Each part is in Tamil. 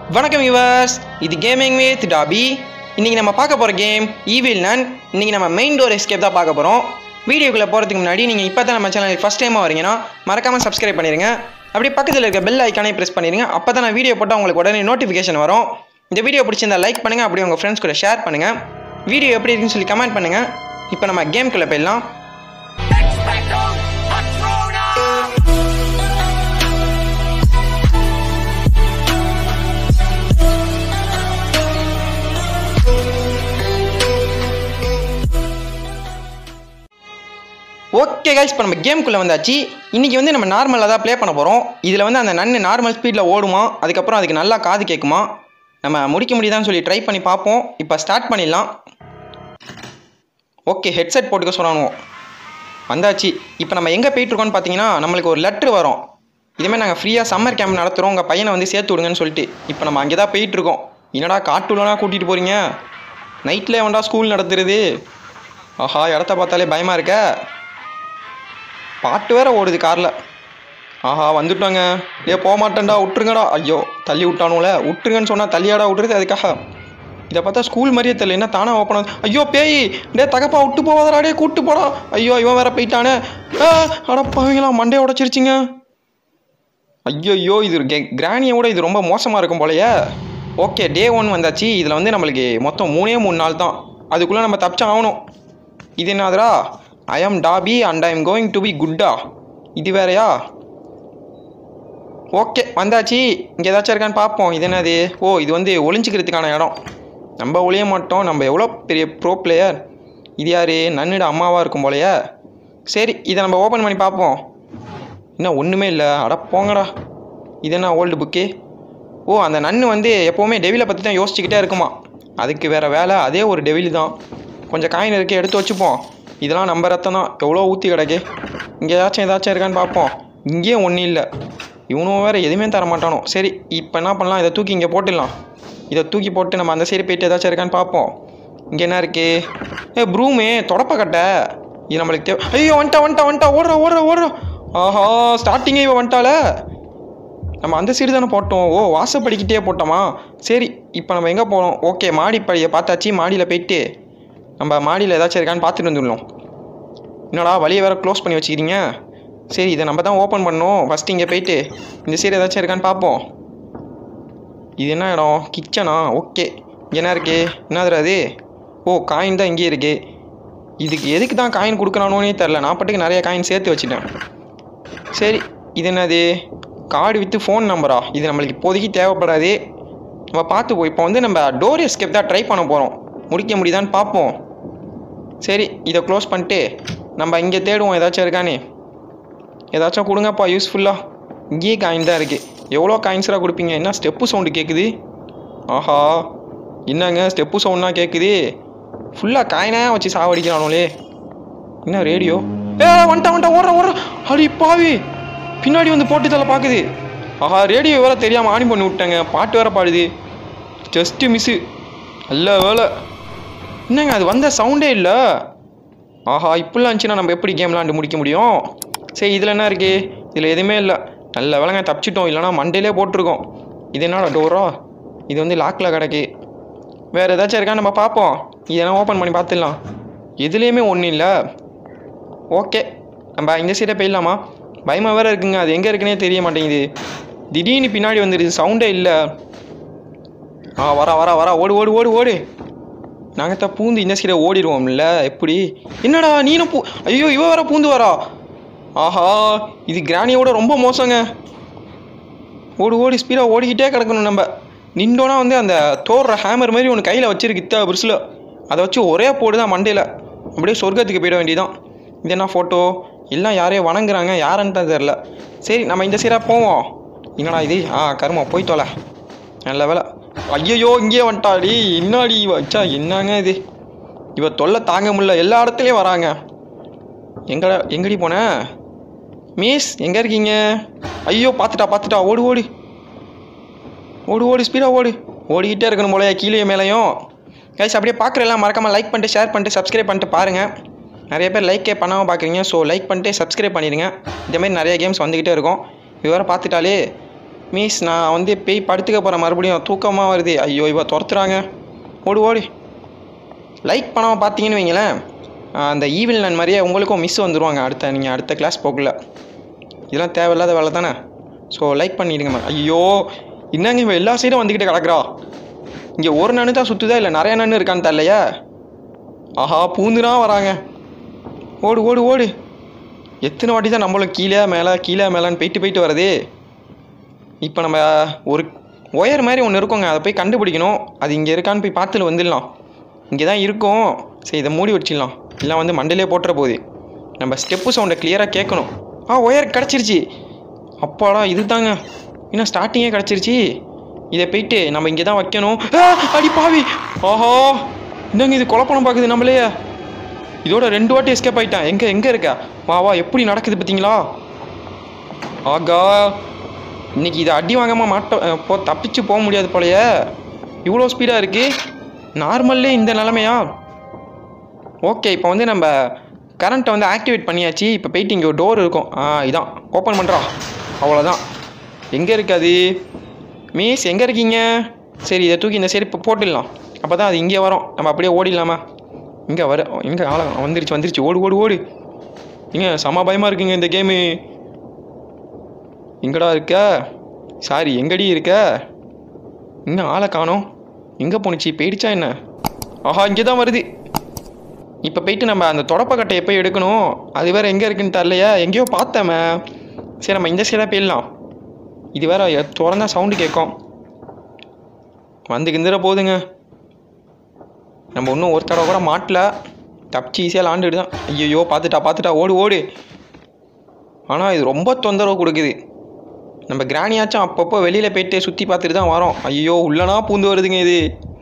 வணக்கம் யுவர்ஸ் இது கேமிங் வித் டாபி இன்றைக்கி நம்ம பார்க்க போகிற கேம் ஈவில் நன் இன்றைக்கி நம்ம மெயின் டோர் எஸ்கேப் தான் பார்க்க போகிறோம் வீடியோக்குள்ளே போகிறதுக்கு முன்னாடி நீங்கள் இப்போ தான் நம்ம சேனலுக்கு ஃபஸ்ட் டைமாக வரீங்கன்னா மறக்காமல் சப்ஸ்கிரைப் பண்ணிடுங்க அப்படியே பக்கத்தில் இருக்க பெல் ஐக்கானே ப்ரெஸ் பண்ணிடுங்க அப்போ தான் நான் வீடியோ போட்டால் உங்களுக்கு உடனே நோட்டிஃபிகேஷன் வரும் இந்த வீடியோ பிடிச்சிருந்தா லைக் பண்ணுங்கள் அப்படியே உங்கள் ஃப்ரெண்ட்ஸ் கூட ஷேர் பண்ணுங்கள் வீடியோ எப்படி இருக்குன்னு சொல்லி கமெண்ட் பண்ணுங்கள் இப்போ நம்ம கேம்குள்ளே போயிடலாம் Expecto Patronum! ஓகே கைஸ் இப்போ நம்ம கேம்குள்ளே வந்தாச்சு இன்றைக்கி வந்து நம்ம நார்மலாக தான் ப்ளே பண்ண போகிறோம் இதில் வந்து அந்த நன்னு நார்மல் ஸ்பீடில் ஓடுமா அதுக்கப்புறம் அதுக்கு நல்லா காது கேட்குமா நம்ம முடிக்க முடியுதான்னு சொல்லி ட்ரை பண்ணி பார்ப்போம் இப்போ ஸ்டார்ட் பண்ணிடலாம் ஓகே ஹெட்செட் போட்டுக்க சொல்லணும் வந்தாச்சு இப்போ நம்ம எங்கே போயிட்டுருக்கோம்னு பார்த்தீங்கன்னா நம்மளுக்கு ஒரு லெட்ரு வரும் இதுமாதிரி நாங்கள் ஃப்ரீயாக சம்மர் கேம்ப் நடத்துகிறோம் உங்கள் பையனை வந்து சேர்த்து விடுங்கன்னு சொல்லிட்டு இப்போ நம்ம அங்கே தான் போயிட்டுருக்கோம் என்னடா காட்டுலனா கூட்டிகிட்டு போகிறீங்க நைட்டில் வேண்டா ஸ்கூல் நடத்துறது ஆஹா இடத்த பார்த்தாலே பயமாக இருக்க பாட்டு வேற ஓடுது காரில் ஆஹா வந்துட்டோங்க ஏ போக மாட்டேன்டா விட்டுருங்கடா ஐயோ தள்ளி விட்டானுல விட்டுருங்கன்னு சொன்னால் தள்ளியாடா விட்டுறது அதுக்காக இதை பார்த்தா ஸ்கூல் மாதிரியே தெரியல என்ன தானே ஓப்பன் ஆகுது ஐயோ பேய் டே தகப்பா விட்டு போவாதடா டே கூட்டு போடா ஐயோ இவன் வேற போயிட்டானே ஆ, அட பாவீங்களா மண்டையை உடச்சிருச்சிங்க ஐயோ இது ஒரு கே- கிராணியை விட இது ரொம்ப மோசமாக இருக்கும் போலயே ஓகே டே ஒன் வந்தாச்சு இதில் வந்து நம்மளுக்கு மொத்தம் மூணே மூணு நாள் தான் அதுக்குள்ளே நம்ம தப்பிச்சா ஆகணும் இது என்னதுடா I am Dobby and I am going to be குட்டா இது வேறயா ஓகே வந்தாச்சு இங்கே ஏதாச்சும் இருக்கான்னு பார்ப்போம் இது என்னது ஓ இது வந்து ஒளிஞ்சிக்கிறதுக்கான இடம் நம்ம ஒளிய மாட்டோம் நம்ம எவ்வளோ பெரிய ப்ரோ பிளேயர் இது யார் நன்னிட அம்மாவாக இருக்கும் போலயே சரி இதை நம்ம ஓப்பன் பண்ணி பார்ப்போம் என்ன ஒன்றுமே இல்லை அட போங்கடா இது என்ன ஓல்டு புக்கு ஓ அந்த நன்னு வந்து எப்போவுமே டெவிலை பற்றி தான் யோசிச்சுக்கிட்டே இருக்குமா அதுக்கு வேறு வேலை அதே ஒரு டெவில் தான் கொஞ்சம் காயின் இருக்கு எடுத்து வச்சுப்போம் இதெல்லாம் நம்ம ரத்தம் தான் எவ்வளோ ஊற்றி கிடக்கு இங்கே ஏதாச்சும் ஏதாச்சும் இருக்கான்னு பார்ப்போம் இங்கேயும் ஒன்றும் இல்லை இவனும் வேறு எதுவுமே தர மாட்டானோ சரி இப்போ என்ன பண்ணலாம் இதை தூக்கி இங்கே போட்டுடலாம் இதை தூக்கி போட்டு நம்ம அந்த சைடு போயிட்டு ஏதாச்சும் இருக்கான்னு பார்ப்போம் இங்கே என்ன இருக்கு ஏ ப்ரூமே தொடப்பக்கட்டை இது நம்மளுக்கு தேவை ஐயோ வந்துட்டா வந்துட்டா வந்துட்டா ஓடுறா ஓடுறா ஓடுறா ஆஹா ஸ்டார்டிங்கே இவன் வந்துட்டால நம்ம அந்த சைடு தானே போட்டோம் ஓ வாசப்படிக்கிட்டே போட்டோமா சரி இப்போ நம்ம எங்கே போகிறோம் ஓகே மாடிப்படியை பார்த்தாச்சு மாடியில் போயிட்டு நம்ம மாடியில் ஏதாச்சும் இருக்கான்னு பார்த்துட்டு வந்துடலாம் என்னடா வழியை வேறு க்ளோஸ் பண்ணி வச்சுக்கிறீங்க சரி இதை நம்ம தான் ஓப்பன் பண்ணோம் ஃபஸ்ட்டு இங்கே போயிட்டு இந்த சைடு ஏதாச்சும் இருக்கான்னு பார்ப்போம் இது என்ன இடம் கிச்சனா ஓகே இங்கே என்ன இருக்கு என்னதுடா அது ஓ காயின் தான் இங்கே இருக்கு இதுக்கு எதுக்கு தான் காயின் கொடுக்குறானோனே தெரில நான் பாட்டுக்கு நிறைய காயின் சேர்த்து வச்சுட்டேன் சரி இது என்னது கார்டு வித்து ஃபோன் நம்பரா இது நம்மளுக்கு இப்போதைக்கு தேவைப்படாது நம்ம பார்த்து இப்போ வந்து நம்ம டோர் எஸ்கேப் தான் ட்ரை பண்ண போகிறோம் முடிக்க முடியுதான்னு பார்ப்போம் சரி இதை க்ளோஸ் பண்ணிட்டு நம்ம இங்கே தேடுவோம் ஏதாச்சும் இருக்கானே ஏதாச்சும் கொடுங்கப்பா யூஸ்ஃபுல்லாக இங்கேயே காயின் தான் இருக்குது எவ்வளோ காயின்ஸ்லாம் கொடுப்பீங்க என்ன ஸ்டெப்பு சவுண்டு கேட்குது ஆஹா என்னங்க ஸ்டெப்பு சவுண்ட்லாம் கேட்குது ஃபுல்லாக காயினாக வச்சு சாவடிக்கிறானுங்களே என்ன ரேடியோ ஏ வந்துட்டா வந்துட்டா ஓடுற ஓடுற அடி பாவி பின்னாடி வந்து போட்டு தலை பார்க்குது ஆஹா ரேடியோ வேற தெரியாமல் ஆன் பண்ணி விட்டாங்க பாட்டு வேற பாடுது ஜஸ்ட்டு மிஸ்ஸு நல்ல வேலை என்னங்க அது வந்த சவுண்டே இல்லை ஆஹா இப்படிலாம் இருந்துச்சுன்னா நம்ம எப்படி கேம் விளாண்டு முடிக்க முடியும் சரி இதில் என்ன இருக்கு இதில் எதுவுமே இல்லை நல்ல வேலைங்க தப்பிச்சிட்டோம் இல்லைனா மண்டையிலே போட்டிருக்கோம் இது என்னடா டோரா இது வந்து லாக்கில் கிடக்கு வேறு ஏதாச்சும் இருக்கான்னு நம்ம பார்ப்போம் இதெல்லாம் ஓப்பன் பண்ணி பார்த்துடலாம் எதுலேயுமே ஒன்றும் இல்லை ஓகே நம்ம இந்த சைடே போயிடலாமா பயமாக வேறு இருக்குங்க அது எங்கே இருக்குன்னே தெரிய மாட்டேங்குது திடீர்னு பின்னாடி வந்துடுது சவுண்டே இல்லை ஆ வரா வரா வரா ஓடு ஓடு ஓடு ஓடு நாங்கள் தான் பூந்து இந்த சைடை ஓடிடுவோம்ல எப்படி என்னடா நீனும் பூ ஐயோ இவ வேற பூந்து வரா ஆஹா இது கிராணியோட ரொம்ப மோசங்க ஓடு ஓடி ஸ்பீடாக ஓடிக்கிட்டே கிடக்கணும் நம்ம நின்றோன்னா வந்து அந்த தோடுற ஹேமர் மாதிரி ஒன்று கையில் வச்சிருக்கு இத்த பிரிசில் அதை வச்சு ஒரே போடு தான் மண்டையில் அப்படியே சொர்க்கத்துக்கு போயிட வேண்டியதான் இது என்ன ஃபோட்டோ எல்லாம் யாரையும் வணங்குறாங்க யாருன்னு தான் தெரில சரி நம்ம இந்த சைடாக போவோம் என்னடா இது ஆ கருமம் போய் தொலை நல்ல வேலை ஐயையோ இங்கேயே வந்துட்டாடி என்னாடி வச்சா என்னங்க இது இவ தொல்லை தாங்க முடியல எல்லா இடத்துலையும் வராங்க எங்கடா எங்கடி போன மிஸ் எங்கே இருக்கீங்க ஐயோ பார்த்துட்டா பார்த்துட்டா ஓடு ஓடு ஓடு ஓடு ஸ்பீடாக ஓடு ஓடிக்கிட்டே இருக்கணும் போலயே கீழே மேலேயும் கைஸ் அப்படியே பார்க்குற எல்லாம் மறக்காமல் லைக் பண்ணிட்டு ஷேர் பண்ணிட்டு சப்ஸ்கிரைப் பண்ணிட்டு பாருங்கள் நிறைய பேர் லைக்கே பண்ணாமல் பார்க்குறீங்க ஸோ லைக் பண்ணிட்டு சப்ஸ்கிரைப் பண்ணிடுங்க இந்த மாதிரி நிறைய கேம்ஸ் வந்துக்கிட்டே இருக்கும் இது வேறு பார்த்துட்டாலே மீஸ் நான் வந்து பேய் படுத்துக்க போகிறேன் மறுபடியும் தூக்கமாக வருது ஐயோ இவ துரத்துறாங்க ஓடு ஓடு லைக் பண்ணாமல் பார்த்தீங்கன்னு வைங்களேன் ஆஹ் அந்த ஈவில் நன் மாதிரியே உங்களுக்கும் மிஸ் வந்துடுவாங்க அடுத்த நீங்கள் அடுத்த கிளாஸ் போகல இதெல்லாம் தேவையில்லாத வேலை தானே ஸோ லைக் பண்ணிடுங்க மேம் ஐயோ என்னங்க இவன் எல்லா சைடும் வந்துக்கிட்டு கிடக்குறா இங்கே ஒரு நன்னு தான் சுற்றுதா இல்லை நிறைய நன்னு இருக்கான்னு தெரியலையா ஆஹா பூந்துனா வராங்க ஓடு ஓடு ஓடு எத்தனை வாட்டி தான் நம்மளும் கீழே மேலே கீழே மேலேன்னு போயிட்டு போயிட்டு வரதே இப்போ நம்ம ஒரு ஒயர் மாதிரி ஒன்று இருக்குங்க அதை போய் கண்டுபிடிக்கணும் அது இங்கே இருக்கான்னு போய் பார்த்துட்டு வந்துடலாம் இங்கே தான் இருக்கும் சரி இதை மூடி வச்சிடலாம் இல்லை வந்து மண்டையிலே போட்டுற போகுது நம்ம ஸ்டெப்பு சவுண்டை கிளியராக கேட்கணும் ஆ ஒயர் கிடச்சிருச்சு அப்பாடா இது தாங்க இன்னும் ஸ்டார்டிங்கே கிடச்சிருச்சு இதை போயிட்டு நம்ம இங்கே தான் வைக்கணும் ஆ, அடி பாவி ஆஹா என்னங்க இது குழப்பம் பார்க்குது நம்மளே இதோட ரெண்டு வாட்டி எஸ்கேப் ஆயிட்டேன் எங்கே எங்கே இருக்க வா வா எப்படி நடக்குது பார்த்தீங்களா ஆகா இன்னைக்கு இதை அடி வாங்காமல் மாட்ட அஹ், போ தப்பிச்சு போக முடியாது போலயே இவ்வளோ ஸ்பீடாக இருக்கு நார்மல்லே இந்த நிலமையா ஓகே இப்போ வந்து நம்ம கரண்ட்டை வந்து ஆக்டிவேட் பண்ணியாச்சு இப்போ போயிட்டு இங்கே ஒரு டோர் இருக்கும் ஆ இதான் ஓப்பன் பண்ணுறா அவ்வளோதான் எங்கே இருக்காது மீஸ் எங்கே இருக்கீங்க சரி இதை தூக்கி இந்த சைடு இப்போ போட்டுடலாம் அப்போ தான் அது இங்கே வரும் நம்ம அப்படியே ஓடிடலாமா இங்கே வர இங்கே ஆள வந்துருச்சு வந்துருச்சு ஓடு ஓடு ஓடு இங்க செம பயமாக இருக்குங்க இந்த கேமு எங்கடா இருக்க சாரி எங்கடி இருக்க இன்னும் ஆளை காணோம் எங்கே போணுச்சு போயிடுச்சா என்ன ஆஹா இங்கே தான் வருது இப்போ போயிட்டு நம்ம அந்த தொடப்பக்கட்டையை போய் எடுக்கணும் அது வேற எங்கே இருக்குன்னு தரலையா எங்கேயோ பார்த்தேமே சரி நம்ம இந்த சைடாக போயிடலாம் இது வேற எ- திறந்தா சவுண்டு கேட்கும் வந்து கிந்துற போகுதுங்க நம்ம இன்னும் ஒரு தடவை கூட மாட்டல தப்பிச்சு ஈஸியாக லாண்டுட்டு தான் ஐயோ பார்த்துட்டா பார்த்துட்டா ஓடு ஓடு ஆனால் இது ரொம்ப தொந்தரவு கொடுக்குது நம்ம கிராணியாச்சும் அப்பப்போ வெளியில் போயிட்டு சுற்றி பார்த்துட்டு தான் வரோம் ஐயோ உள்ளனா பூந்து வருதுங்க இது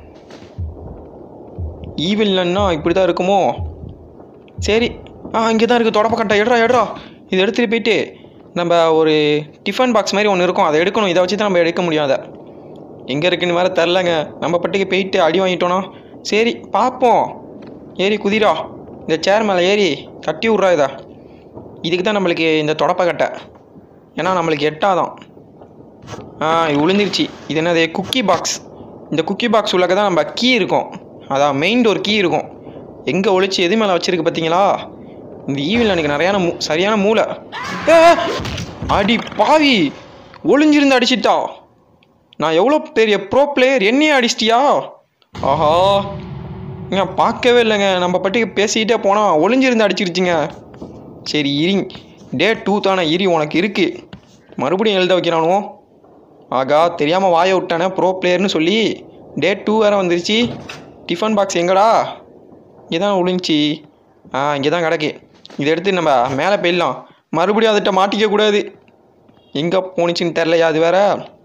ஈவில்லன்னா இப்படி தான் இருக்குமோ சரி ஆ இங்கே தான் இருக்குது தொடப்பக்கட்டை எடுறா எடுறா இது எடுத்துகிட்டு போயிட்டு நம்ம ஒரு டிஃபன் பாக்ஸ் மாதிரி ஒன்று இருக்கும் அதை எடுக்கணும் இதை வச்சு தான் நம்ம எடுக்க முடியாத எங்கே இருக்குன்னு வேறு தெரிலங்க நம்ம பட்டுக்கு போயிட்டு அடி வாங்கிட்டோன்னா சரி பார்ப்போம் ஏறி குதிரா இந்த சேர் மேலே ஏறி தட்டி விட்றா இதை இதுக்கு தான் நம்மளுக்கு இந்த தொடப்பக்கட்டை ஏன்னா நம்மளுக்கு எட்டாதான் ஆ இது விழுந்துருச்சு இது என்னது குக்கி பாக்ஸ் இந்த குக்கி பாக்ஸ் உள்ளக்க தான் நம்ம கீ இருக்கும் அதான் மெயின் டோர் கீ இருக்கும் எங்கே ஒளிச்சு எது மேலே வச்சிருக்கு பார்த்தீங்களா இந்த ஈவில் எனக்கு நிறையான மூ சரியான மூளை ஏ, அடி பாவி ஒளிஞ்சிருந்து அடிச்சிட்டா நான் எவ்வளோ பெரிய ப்ரோ பிளேயர் என்னையே அடிச்சிட்டியா ஆஹா ஏங்க பார்க்கவே இல்லைங்க நம்ம பட்டுக்கு பேசிக்கிட்டே போனால் ஒளிஞ்சிருந்து அடிச்சிருச்சுங்க சரி இரி டே டூ தானே இரி உனக்கு இருக்கு மறுபடியும் எழுத வைக்கிறானுவோ ஆகா தெரியாமல் வாயை விட்டானே ப்ரோ பிளேயர்னு சொல்லி டே டூ வேறு வந்துருச்சு டிஃபன் பாக்ஸ் எங்கடா இங்கே தான் ஒளிஞ்சி ஆ இங்கே தான் கிடக்கு இதை எடுத்து நம்ம மேலே போயிடலாம் மறுபடியும் அதுகிட்ட மாட்டிக்க கூடாது எங்கே போணுச்சுன்னு தெரிலையா அது வேற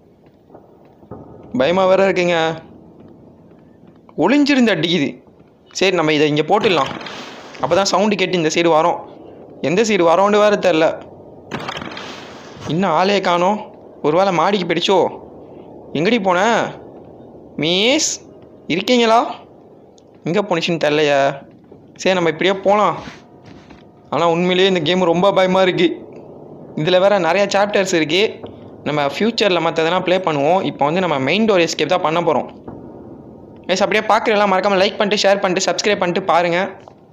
பயமாக வேற இருக்குங்க ஒளிஞ்சிருந்து அடிக்குது சரி நம்ம இதை இங்கே போட்டுடலாம் அப்போ தான் சவுண்டு கேட்டு இந்த சைடு வரோம் எந்த சைடு வரோன்னு வேறு தெரில இன்னும் ஆளே காணோம் ஒருவேளை மாடிக்கு போயிடுச்சோ எங்கடி போன மீஸ் இருக்கீங்களா எங்கே போணுச்சுன்னு தெரிலையே சரி நம்ம இப்படியே போகலாம் ஆனால் உண்மையிலேயே இந்த கேம் ரொம்ப பயமாக இருக்குது இதில் வேற நிறைய சாப்டர்ஸ் இருக்குது நம்ம ஃப்யூச்சரில் மற்றதெல்லாம் ப்ளே பண்ணுவோம் இப்போ வந்து நம்ம மெயின் டோர் எஸ்கேப் தான் பண்ண போகிறோம் எஸ் அப்படியே பார்க்குறலாம் மறக்காமல் லைக் பண்ணிட்டு ஷேர் பண்ணிட்டு சப்ஸ்கிரைப் பண்ணிட்டு பாருங்கள்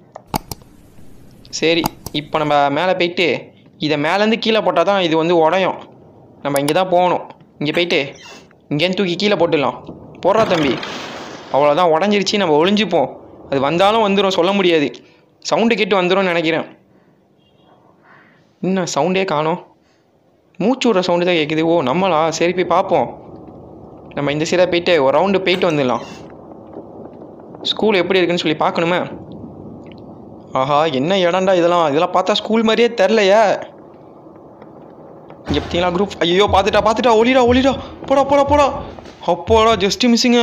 சரி இப்போ நம்ம மேலே போயிட்டு இதை மேலேருந்து கீழே போட்டால் தான் இது வந்து உடையும் நம்ம இங்கே தான் போகணும் இங்கே போயிட்டு இங்கேருந்து தூக்கி கீழே போட்டுடலாம் போடுறா தம்பி அவ்வளோதான் உடஞ்சிருச்சு நம்ம ஒளிஞ்சுப்போம் அது வந்தாலும் வந்துடும் சொல்ல முடியாது சவுண்டு கேட்டு வந்துடும்னு நினைக்கிறேன் இன்னும் சவுண்டே காணோம் மூச்சு விட்ற சவுண்டு தான் கேட்குது ஓ நம்மளா சரி போய் பார்ப்போம் நம்ம இந்த சைடாக போயிட்டு ஒரு ரவுண்டு போயிட்டு வந்துடலாம் ஸ்கூல் எப்படி இருக்குன்னு சொல்லி பார்க்கணுமே ஆஹா என்ன இடம்டா இதெல்லாம் இதெல்லாம் பார்த்தா ஸ்கூல் மாதிரியே தெரிலையே இங்கே பார்த்தீங்களா குரூப் ஐயோ பார்த்துட்டா பார்த்துட்டா ஒளிடா ஒளிடா போடா போடா போடா அப்போடா ஜஸ்ட் மிஸ்ஸுங்க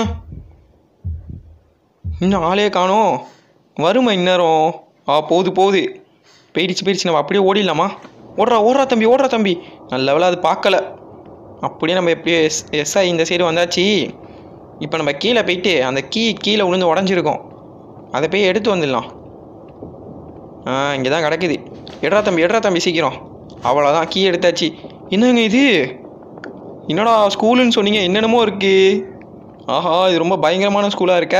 இன்னும் ஆளே காணோம் வருமா இந்நேரம் ஆ போகுது போகுது போயிடுச்சு போயிடுச்சு நம்ம அப்படியே ஓடிடலாமா ஓடுறா ஓடுறா தம்பி ஓடுறா தம்பி நல்ல வேளை அது பார்க்கல அப்படியே நம்ம எப்படியே எஸ் எஸ்ஐ இந்த சைடு வந்தாச்சு இப்போ நம்ம கீழே போயிட்டு அந்த கீ கீழே விழுந்து உடஞ்சிருக்கோம் அதை போய் எடுத்து வந்துடலாம் ஆ இங்கே தான் கிடக்குது எடுறா தம்பி எடுறா தம்பி சீக்கிரம் அவ்வளோதான் கீ எடுத்தாச்சு என்னங்க இது என்னடா ஸ்கூலுன்னு சொன்னீங்க என்னென்னமோ இருக்குது ஆஹா இது ரொம்ப பயங்கரமான ஸ்கூலாக இருக்க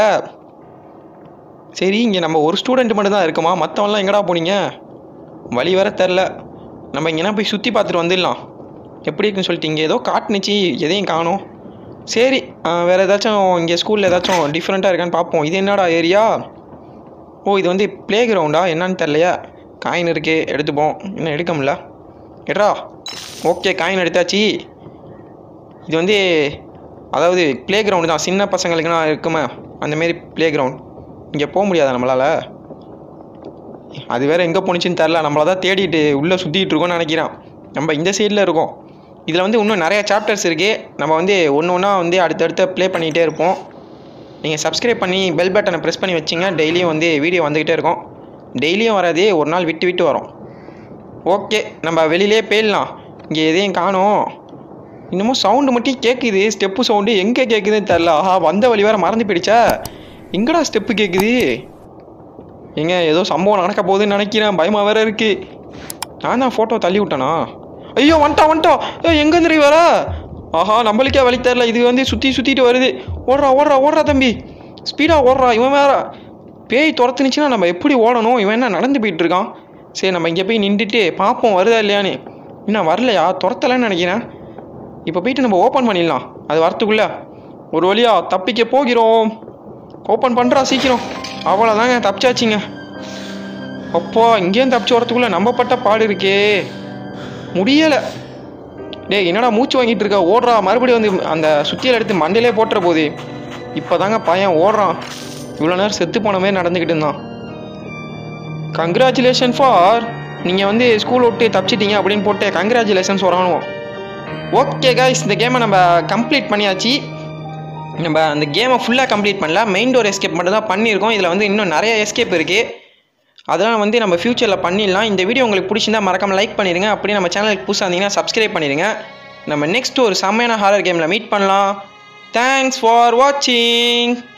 சரி இங்கே நம்ம ஒரு ஸ்டூடெண்ட் மட்டும் தான் இருக்கோமா மற்றவன்லாம் எங்கடா போனீங்க வழி வர தெரில நம்ம இங்கேனா போய் சுற்றி பார்த்துட்டு வந்துடலாம் எப்படி இருக்குன்னு சொல்லிட்டு இங்கே ஏதோ காட்டுனுச்சு எதையும் காணோம் சரி ஆ, வேறு ஏதாச்சும் இங்கே ஸ்கூலில் ஏதாச்சும் டிஃப்ரெண்ட்டாக இருக்கான்னு பார்ப்போம் இது என்னடா ஏரியா ஓ இது வந்து ப்ளே கிரவுண்டா என்னன்னு தெரிலையா காயின் இருக்கு எடுத்துப்போம் இன்னும் எடுக்க முடியல எட்ரா ஓகே காயின் எடுத்தாச்சு இது வந்து அதாவது ப்ளே கிரவுண்டு தான் சின்ன பசங்களுக்குனா இருக்குமே அந்தமாரி ப்ளே கிரவுண்ட் இங்கே போக முடியாதா நம்மளால் அது வேற எங்கே போணுச்சுன்னு தெரில நம்மள தான் தேடிட்டு உள்ளே சுற்றிட்டு இருக்கோம்னு நினைக்கிறேன் நம்ம இந்த சைடில் இருக்கோம் இதில் வந்து இன்னும் நிறைய சாப்டர்ஸ் இருக்குது நம்ம வந்து ஒன்று ஒன்றா வந்து அடுத்தடுத்து ப்ளே பண்ணிகிட்டே இருப்போம் நீங்கள் சப்ஸ்கிரைப் பண்ணி பெல் பட்டனை ப்ரெஸ் பண்ணி வச்சிங்க டெய்லியும் வந்து வீடியோ வந்துக்கிட்டே இருக்கும் டெய்லியும் வராது ஒரு நாள் விட்டு விட்டு வரும் ஓகே நம்ம வெளியிலே போயிடலாம் இங்கே எதையும் காணோம் இன்னமும் சவுண்டு மட்டும் கேட்குது ஸ்டெப்பு சவுண்டு எங்கே கேட்குதுன்னு தெரில ஆஹா வந்த வழி வேறு மறந்து போயிடுச்சா எங்கடா ஸ்டெப்பு கேட்குது எங்க ஏதோ சம்பவம் நடக்க போகுதுன்னு நினைக்கிறேன் பயமாக வேற இருக்கு நான் தான் ஃபோட்டோ தள்ளி விட்டேனா ஐயோ வந்துட்டான் வந்துட்டான் ஏய் எங்கேருந்து வர ஆஹா நம்மளுக்கே வழி தெரில இது வந்து சுற்றி சுற்றிட்டு வருது ஓடுறா ஓடுறா ஓடுறா தம்பி ஸ்பீடாக ஓடுறா இவன் வேற பேய் துரத்துனுச்சுன்னா நம்ம எப்படி ஓடணும் இவன் என்ன நடந்து போயிட்டு இருக்கான் சரி நம்ம இங்கே போய் நின்றுட்டு பார்ப்போம் வருதா இல்லையான்னு இன்னும் வரலையா துரத்தலைன்னு நினைக்கிறேன் இப்போ போயிட்டு நம்ம ஓப்பன் பண்ணிடலாம் அது வரத்துக்குள்ள ஒரு வழியா தப்பிக்க போகிறோம் ஓப்பன் பண்ணுறா சீக்கிரம் அவ்வளோதாங்க தப்பிச்சாச்சுங்க அப்பா இங்கேயும் தப்பிச்சு வரத்துக்குள்ள நம்ம பட்ட பாடு இருக்கே முடியலை டேய் என்னடா மூச்சு வாங்கிட்டு இருக்க ஓடுறா மறுபடியும் வந்து அந்த சுத்தியல் எடுத்து மண்டையிலே போட்டுற போகுது இப்போ தாங்க பையன் ஓடுறான் இவ்வளோ நேரம் செத்து போன மாதிரி நடந்துக்கிட்டு இருந்தான் கங்க்ராச்சுலேஷன் ஃபார் நீங்கள் வந்து ஸ்கூல் விட்டு தப்பிச்சிட்டீங்க அப்படின்னு போட்டு கங்க்ராச்சுலேஷன்ஸ் வரணும் ஓகே guys இந்த கேமை நம்ம கம்ப்ளீட் பண்ணியாச்சு நம்ம அந்த கேமை ஃபுல்லாக கம்ப்ளீட் பண்ணல மெயின் டோர் எஸ்கேப் மட்டும் தான் பண்ணியிருக்கோம் இதில் வந்து இன்னும் நிறைய எஸ்கேப் இருக்குது அதெல்லாம் வந்து நம்ம ஃப்யூச்சரில் பண்ணிடலாம் இந்த வீடியோ உங்களுக்கு பிடிச்சிருந்தா மறக்காம லைக் பண்ணிடுங்க அப்படியே நம்ம சேனலுக்கு புதுசாக இருந்தீங்கன்னா சப்ஸ்கிரைப் பண்ணிடுங்க நம்ம நெக்ஸ்ட் ஒரு செம்மையான ஹாரர் கேமில் மீட் பண்ணலாம் தேங்க்ஸ் ஃபார் வாட்சிங்